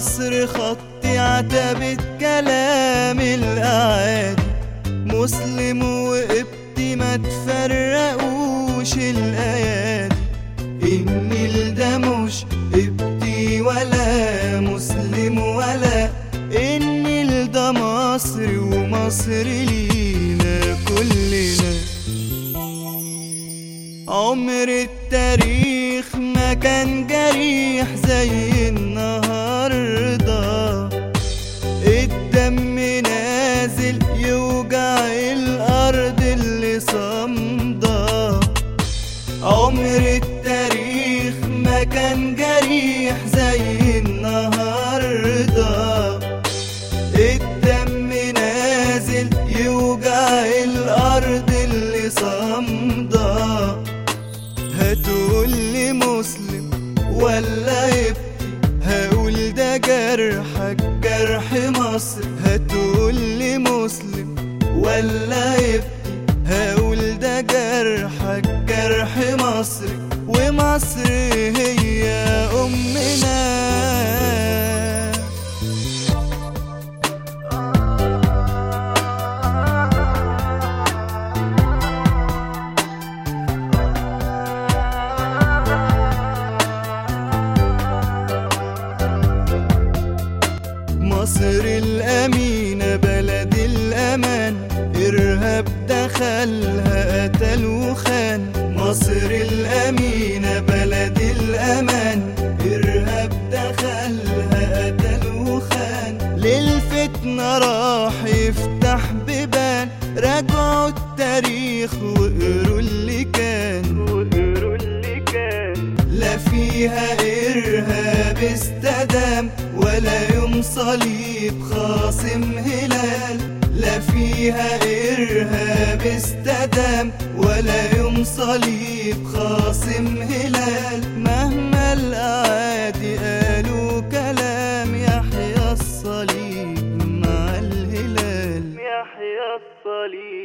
مصر خطي عتبة كلام الأعادي مسلم وقبطي ما تفرقوش الأيادي النيل ده مش قبطي ولا مسلم ولا النيل ده مصر ومصر لينا كلنا عمر التاريخ ما كان جريح زي النهارده الدم نازل يوجع الارض اللي صامده عمر التاريخ ما كان جريح زي النهارده الدم نازل يوجع الارض اللي صامده هتقول لي مسلم ولا يبكي هقول ده جرحك جرح مصر هتقول لي مسلم ولا يبكي هقول ده جرحك جرح مصر ومصر هي أمنا مصر الأمينة بلد الأمان إرهاب دخلها قتل وخان مصر الأمينة بلد الأمان إرهاب دخلها قتل وخان للفتنة راح يفتح بيبان راجعوا التاريخ وقروا اللي كان وقروا اللي كان لا فيها إرهاب استدام ولا يوم صليب خاصم هلال لا فيها إرهاب استدام ولا يوم صليب خاصم هلال مهما الأعادي قالوا كلام يحيى الصليب مع الهلال يحيى الصليب